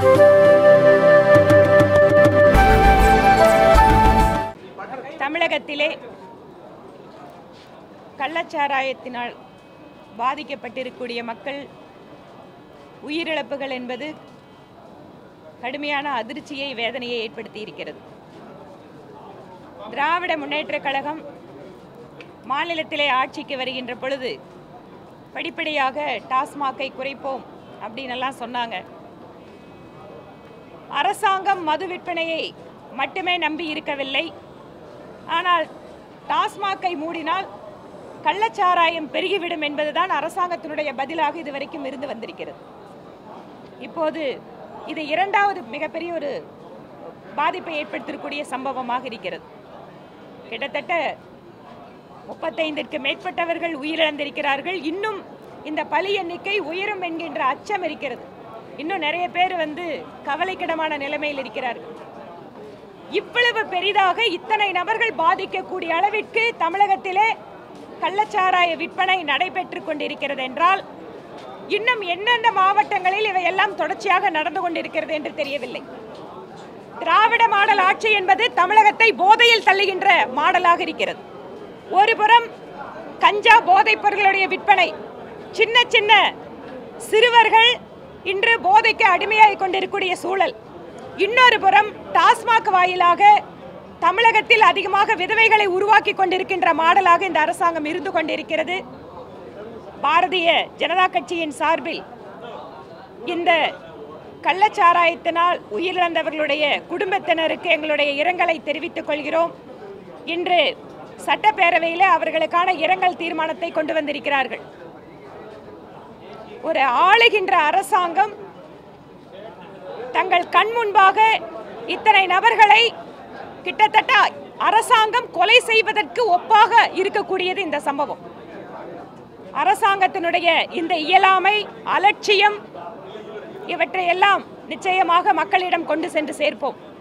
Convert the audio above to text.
தமிழகத்திலே கள்ளச்சாராயத்தினால் பாதிக்கப்பட்டிருக்கக்கூடிய மக்கள் உயிரிழப்புகள் என்பது கடுமையான அதிர்ச்சியை வேதனையை ஏற்படுத்தி இருக்கிறது திராவிட முன்னேற்றக் கழகம் மாநிலத்திலே ஆட்சிக்கு வருகின்ற பொழுது படிப்படியாக டாஸ்மாகை குறைப்போம் அப்படின்னு எல்லாம் சொன்னாங்க அரசாங்கம் மது விற்பனையை மட்டுமே நம்பி இருக்கவில்லை ஆனால் டாஸ்மாகை மூடினால் கள்ளச்சாராயம் பெருகிவிடும் என்பதுதான் அரசாங்கத்தினுடைய பதிலாக இதுவரைக்கும் இருந்து வந்திருக்கிறது இப்போது இது இரண்டாவது மிகப்பெரிய ஒரு பாதிப்பை ஏற்படுத்தக்கூடிய சம்பவமாக இருக்கிறது கிட்டத்தட்ட முப்பத்தைந்திற்கு மேற்பட்டவர்கள் உயிரிழந்திருக்கிறார்கள் இன்னும் இந்த பலி எண்ணிக்கை உயரும் என்கின்ற அச்சம் இருக்கிறது இன்னும் நிறைய பேர் வந்து கவலைக்கிடமான நிலைமையில் இருக்கிறார்கள் இவ்வளவு பெரிதாக இத்தனை நபர்கள் பாதிக்கக்கூடிய அளவிற்கு தமிழகத்திலே கள்ளச்சாராய விற்பனை நடைபெற்று கொண்டிருக்கிறது என்றால் இன்னும் என்னென்ன மாவட்டங்களில் இவையெல்லாம் தொடர்ச்சியாக நடந்து கொண்டிருக்கிறது என்று தெரியவில்லை திராவிட மாடல் ஆட்சி என்பது தமிழகத்தை போதையில் தள்ளுகின்ற மாடலாக இருக்கிறது ஒருபுறம் கஞ்சா போதைப் பொருளுடைய விற்பனை சின்ன சின்ன சிறுவர்கள் இன்று போதைக்கு அடிமையாகிக் கொண்டிருக்கக்கூடிய சூழல் இன்னொரு புறம் டாஸ்மாக் வாயிலாக தமிழகத்தில் அதிகமாக விதவைகளை உருவாக்கி கொண்டிருக்கின்ற மாடலாக இந்த அரசாங்கம் இருந்து கொண்டிருக்கிறது பாரதிய ஜனதா கட்சியின் சார்பில் இந்த கள்ளச்சாராயத்தினால் உயிரிழந்தவர்களுடைய குடும்பத்தினருக்கு எங்களுடைய இரங்கலை தெரிவித்துக் கொள்கிறோம் இன்று சட்டப்பேரவையில் அவர்களுக்கான இரங்கல் தீர்மானத்தை கொண்டு வந்திருக்கிறார்கள் ஒரு ஆளுகின்ற அரசாங்கம் தங்கள் கண் முன்பாக இத்தனை நபர்களை கிட்டத்தட்ட அரசாங்கம் கொலை செய்வதற்கு ஒப்பாக இருக்கக்கூடியது இந்த சம்பவம் அரசாங்கத்தினுடைய இந்த இயலாமை அலட்சியம் இவற்றையெல்லாம் நிச்சயமாக மக்களிடம் கொண்டு சென்று சேர்ப்போம்